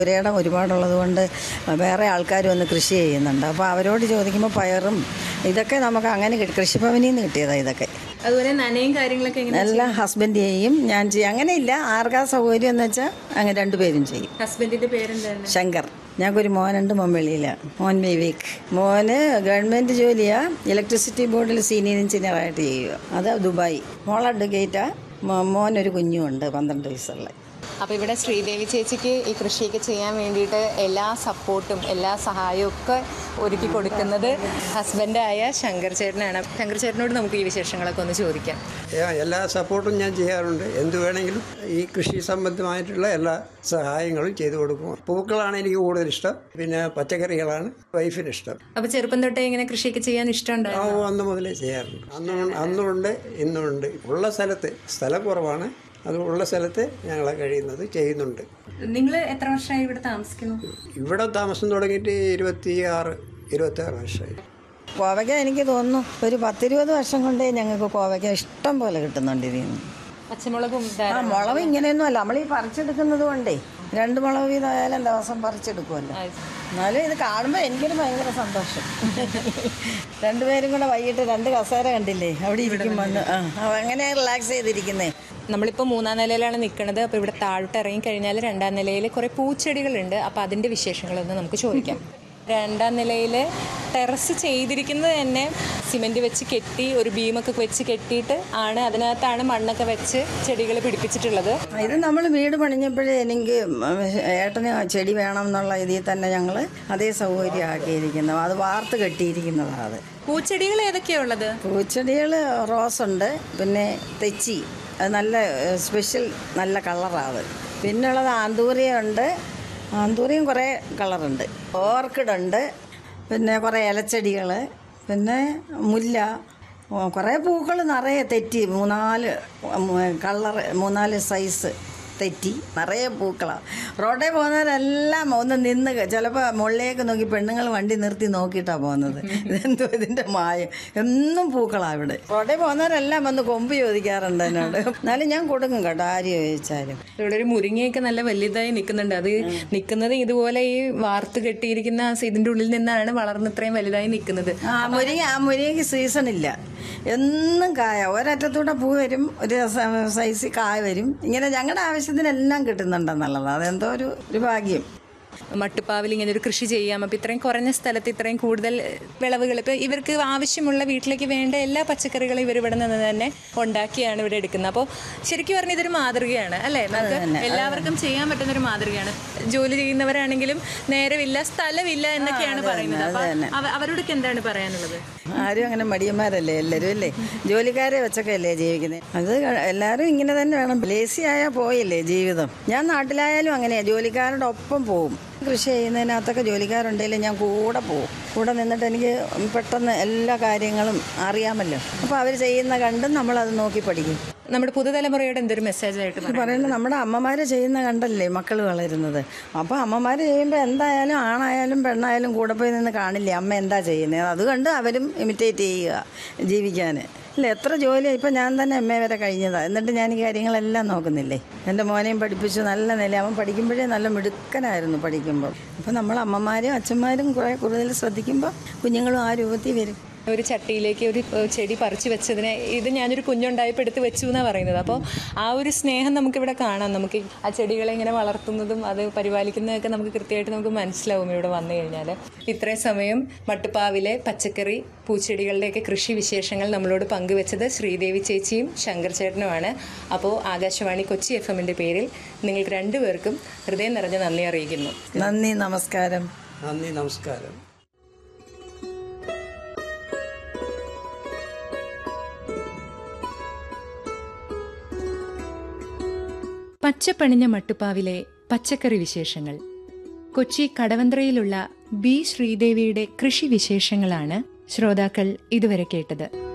പുരയിടം ഒരുപാടുള്ളത് കൊണ്ട് വേറെ ആൾക്കാർ വന്ന് കൃഷി ചെയ്യുന്നുണ്ട് അപ്പോൾ അവരോട് ചോദിക്കുമ്പോൾ പയറും ഇതൊക്കെ നമുക്ക് അങ്ങനെ കിട്ടി കൃഷിഭവനിൽ നിന്ന് കിട്ടിയതാണ് ഇതൊക്കെ അതുപോലെ നനയും കാര്യങ്ങളൊക്കെ എങ്ങനെ എല്ലാം ഹസ്ബൻഡ് ചെയ്യും ഞാൻ ചെയ്യും അങ്ങനെയില്ല ആർക്കാ സൗകര്യം എന്ന് വെച്ചാൽ അങ്ങനെ രണ്ടുപേരും ചെയ്യും ഹസ്ബൻഡിന്റെ പേരെന്താണ് ശങ്കർ ഞങ്ങൾക്കൊരു മോനുണ്ട് മോൻ വെളിയിലാണ് മോൻ വിവേക് മോന് ഗവൺമെൻറ് ജോലിയാ ഇലക്ട്രിസിറ്റി ബോർഡിൽ സീനിയർ എഞ്ചിനീയറായിട്ട് ചെയ്യുക അത് ദുബായ് മോൾ അഡ്വക്കേറ്റാ മോൻ ഒരു കുഞ്ഞുമുണ്ട് പന്ത്രണ്ട് വയസ്സുള്ള അപ്പോൾ ഇവിടെ ശ്രീദേവി ചേച്ചിക്ക് ഈ കൃഷിയൊക്കെ ചെയ്യാൻ വേണ്ടിയിട്ട് എല്ലാ സപ്പോർട്ടും എല്ലാ സഹായവും ഒക്കെ ഒരുക്കി കൊടുക്കുന്നത് ഹസ്ബൻഡായ ശങ്കർ ചേട്ടനാണ് ശങ്കർ ചേട്ടനോട് നമുക്ക് ഈ വിശേഷങ്ങളൊക്കെ ഒന്ന് ചോദിക്കാം ഏ- എല്ലാ സപ്പോർട്ടും ഞാൻ ചെയ്യാറുണ്ട് എന്ത് വേണമെങ്കിലും ഈ കൃഷി സംബന്ധമായിട്ടുള്ള എല്ലാ സഹായങ്ങളും ചെയ്തു കൊടുക്കും പൂക്കളാണ് എനിക്ക് കൂടുതൽ ഇഷ്ടം പിന്നെ പച്ചക്കറികളാണ് വൈഫിന് ഇഷ്ടം അപ്പോൾ ചെറുപ്പം തൊട്ടേ ഇങ്ങനെ കൃഷിയൊക്കെ ചെയ്യാൻ ആ ഇഷ്ടമുണ്ടായിരുന്നു അന്ന് മുതലേ ചെയ്യാറുണ്ട് അന്നും അന്നുണ്ട് ഇന്നുണ്ട് ഉള്ള സ്ഥലത്ത് സ്ഥലം കുറവാണ് അത് ഉള്ള സ്ഥലത്ത് ഞങ്ങൾ കഴിയുന്നത് ചെയ്യുന്നുണ്ട് നിങ്ങൾ എത്ര വർഷമായി ഇവിടെ താമസിക്കുന്നു ഇവിടെ താമസം തുടങ്ങിയിട്ട് ഇരുപത്തി ആറ് ഇരുപത്തി ആറ് വർഷമായി കോവയ്ക്ക എനിക്ക് തോന്നുന്നു ഒരു പത്തിരുപത് വർഷം കൊണ്ടേ ഞങ്ങൾക്ക് കോവയ്ക്ക ഇഷ്ടം പോലെ കിട്ടുന്നുണ്ട് ഇതിൽ നിന്ന് പച്ചമുളകും ആ മുളക് ഇങ്ങനെയൊന്നും അല്ല നമ്മൾ ഈ പറിച്ചെടുക്കുന്നത് കൊണ്ടേ രണ്ട് മുളക് വീതമായാലും ദിവസം പറിച്ചെടുക്കുമല്ലോ എന്നാലും ഇത് കാണുമ്പോൾ എനിക്കൊരു ഭയങ്കര സന്തോഷം രണ്ടുപേരും കൂടെ വൈകിട്ട് രണ്ട് കസേര കണ്ടില്ലേ അവിടെ ഇരിക്കും വന്ന് ആ അങ്ങനെ റിലാക്സ് ചെയ്തിരിക്കുന്നേ നമ്മളിപ്പോൾ മൂന്നാം നിലയിലാണ് നിൽക്കുന്നത് അപ്പോൾ ഇവിടെ താഴോട്ട് ഇറങ്ങി കഴിഞ്ഞാൽ രണ്ടാം നിലയിൽ കുറേ പൂച്ചെടികളുണ്ട് അപ്പോൾ അതിൻ്റെ വിശേഷങ്ങളൊന്ന് നമുക്ക് ചോദിക്കാം രണ്ടാം നിലയിൽ ടെറസ് ചെയ്തിരിക്കുന്നത് തന്നെ സിമെൻറ്റ് വെച്ച് കെട്ടി ഒരു ബീമൊക്കെ വെച്ച് കെട്ടിയിട്ട് ആണ് അതിനകത്താണ് മണ്ണൊക്കെ വെച്ച് ചെടികൾ പിടിപ്പിച്ചിട്ടുള്ളത് ഇത് നമ്മൾ വീട് പണിഞ്ഞപ്പോഴേ എനിക്ക് ഏട്ടന് ചെടി വേണം എന്നുള്ള ഇതിൽ തന്നെ ഞങ്ങൾ അതേ സൗകര്യം ആക്കിയിരിക്കുന്നത് അത് വാർത്ത് കെട്ടിയിരിക്കുന്നതാണ് അത് പൂച്ചെടികൾ ഏതൊക്കെയാണ് ഉള്ളത് പൂച്ചെടികൾ റോസുണ്ട് പിന്നെ തെച്ചി അത് നല്ല ഏഹ്, സ്പെഷ്യൽ നല്ല കളറാണ് അത് പിന്നുള്ളത് ആന്തൂറിയുണ്ട് ആന്തൂറിയും കുറേ കളറുണ്ട് ഓർക്കിഡുണ്ട് പിന്നെ കുറേ ഇലച്ചെടികൾ പിന്നെ മുല്ല ഓ, കുറേ പൂക്കൾ നിറയെ തെറ്റി മൂന്നാല് കളർ മൂന്നാല് സൈസ് തെറ്റി നിറയെ പൂക്കളാണ് റോഡിൽ പോകുന്നവരെല്ലാം ഒന്ന് നിന്ന് ചിലപ്പോൾ മുകളിലേക്ക് നോക്കി പെണ്ണുങ്ങൾ വണ്ടി നിർത്തി നോക്കിയിട്ടാണ് പോകുന്നത് ഇതെന്തോ ഇതിൻ്റെ മായ എന്നും പൂക്കളാണ് ഇവിടെ റോഡിൽ പോകുന്നവരെല്ലാം വന്ന് കൊമ്പ് ചോദിക്കാറുണ്ട് എന്നോട് എന്നാലും ഞാൻ കൊടുക്കും കേട്ടോ ആര് ചോദിച്ചാലും ഇവിടെ ഒരു മുരിങ്ങയൊക്കെ നല്ല വലുതായി നിൽക്കുന്നുണ്ട് അത് നിൽക്കുന്നത് ഇതുപോലെ ഈ വാർത്ത് കെട്ടിയിരിക്കുന്ന ആ ഇതിൻ്റെ ഉള്ളിൽ നിന്നാണ് വളർന്ന് ഇത്രയും വലുതായി നിൽക്കുന്നത് ആ മുരിങ്ങ ആ മുരിങ്ങയ്ക്ക് സീസൺ ഇല്ല എന്നും കായ ഒരറ്റത്തൂടെ പൂ വരും ഒരു സ- സൈസ് കായ വരും ഇങ്ങനെ ഞങ്ങളുടെ ആവശ്യത്തിനെല്ലാം കിട്ടുന്നുണ്ടെന്നുള്ളത് അതെന്തോ ഒരു ഒരു ഭാഗ്യം മട്ടുപ്പാവിൽ ഇങ്ങനെ ഒരു കൃഷി ചെയ്യാം അപ്പം ഇത്രയും കുറഞ്ഞ സ്ഥലത്ത് ഇത്രയും കൂടുതൽ വിളവുകൾ ഇപ്പം ഇവർക്ക് ആവശ്യമുള്ള വീട്ടിലേക്ക് വേണ്ട എല്ലാ പച്ചക്കറികളും ഇവർ ഇവിടെ നിന്ന് തന്നെ ഉണ്ടാക്കിയാണ് ഇവിടെ എടുക്കുന്നത് അപ്പോൾ ശരിക്കും പറഞ്ഞാൽ ഇതൊരു മാതൃകയാണ് അല്ലേ നമുക്ക് എല്ലാവർക്കും ചെയ്യാൻ പറ്റുന്ന ഒരു മാതൃകയാണ് ജോലി ചെയ്യുന്നവരാണെങ്കിലും നേരമില്ല സ്ഥലമില്ല എന്നൊക്കെയാണ് പറയുന്നത് അപ്പം അവ- അവരോടൊക്കെ എന്താണ് പറയാനുള്ളത് ആരും അങ്ങനെ മടിയന്മാരല്ലേ എല്ലാവരും അല്ലേ ജോലിക്കാരെ വെച്ചൊക്കെ അല്ലേ ജീവിക്കുന്നത് അത് ക- എല്ലാവരും ഇങ്ങനെ തന്നെ വേണം ലേസി ആയാൽ പോയില്ലേ ജീവിതം ഞാൻ നാട്ടിലായാലും അങ്ങനെയാ ജോലിക്കാരുടെ ഒപ്പം പോവും കൃഷി ചെയ്യുന്നതിനകത്തൊക്കെ ജോലിക്കാരുണ്ടെങ്കിലും ഞാൻ കൂടെ പോവും കൂടെ നിന്നിട്ട് എനിക്ക് പെട്ടെന്ന് എല്ലാ കാര്യങ്ങളും അറിയാമല്ലോ അപ്പോൾ അവർ ചെയ്യുന്ന കണ്ടും നമ്മളത് നോക്കി പഠിക്കും നമ്മുടെ പുതുതലമുറയോട് എന്തൊരു മെസ്സേജ് ആയിട്ട് ഇത് പറയുന്നത് നമ്മുടെ അമ്മമാർ ചെയ്യുന്ന കണ്ടല്ലേ മക്കൾ വളരുന്നത് അപ്പോൾ അമ്മമാർ ചെയ്യുമ്പോൾ എന്തായാലും ആണായാലും പെണ്ണായാലും കൂടെ പോയി നിന്ന് കാണില്ലേ അമ്മ എന്താ ചെയ്യുന്നത് അത് കണ്ട് അവരും ഇമിറ്റേറ്റ് ചെയ്യുക ജീവിക്കാൻ ഇല്ല എത്ര ജോലിയാണ് ഇപ്പം ഞാൻ തന്നെ എം എ വരെ കഴിഞ്ഞതാണ് എന്നിട്ട് ഞാൻ ഈ കാര്യങ്ങളെല്ലാം നോക്കുന്നില്ലേ എൻ്റെ മോനെയും പഠിപ്പിച്ചു നല്ല നില അവൻ പഠിക്കുമ്പോഴേ നല്ല മിടുക്കനായിരുന്നു പഠിക്കുമ്പോൾ അപ്പോൾ നമ്മൾ അമ്മമാരും അച്ഛന്മാരും കുറേ കൂടുതൽ ശ്രദ്ധിക്കുമ്പോൾ കുഞ്ഞുങ്ങളും ആ രൂപത്തിൽ വരും ഒരു ചട്ടിയിലേക്ക് ഒരു ഏഹ്, ചെടി പറിച്ചു വെച്ചതിനെ ഇത് ഞാനൊരു കുഞ്ഞുണ്ടായപ്പോൾ എടുത്ത് വെച്ചു എന്നാണ് പറയുന്നത് അപ്പോൾ ആ ഒരു സ്നേഹം നമുക്കിവിടെ കാണാം നമുക്ക് ആ ചെടികളെ ഇങ്ങനെ വളർത്തുന്നതും അത് പരിപാലിക്കുന്നതൊക്കെ നമുക്ക് കൃത്യമായിട്ട് നമുക്ക് മനസ്സിലാവും ഇവിടെ വന്നു കഴിഞ്ഞാൽ ഇത്രയും സമയം മട്ടുപ്പാവിലെ പച്ചക്കറി പൂച്ചെടികളുടെയൊക്കെ കൃഷി വിശേഷങ്ങൾ നമ്മളോട് പങ്കുവെച്ചത് ശ്രീദേവി ചേച്ചിയും ശങ്കർ ചേട്ടനുമാണ് അപ്പോൾ ആകാശവാണി കൊച്ചി എഫ് എമ്മിൻ്റെ പേരിൽ നിങ്ങൾക്ക് രണ്ടുപേർക്കും ഹൃദയം നിറഞ്ഞ നന്ദി അറിയിക്കുന്നു നന്ദി നമസ്കാരം നന്ദി നമസ്കാരം പച്ചപ്പണിഞ്ഞ മട്ടുപ്പാവിലെ പച്ചക്കറി വിശേഷങ്ങൾ കൊച്ചി കടവന്ത്രയിലുള്ള ബി ശ്രീദേവിയുടെ കൃഷി വിശേഷങ്ങളാണ് ശ്രോതാക്കൾ ഇതുവരെ കേട്ടത്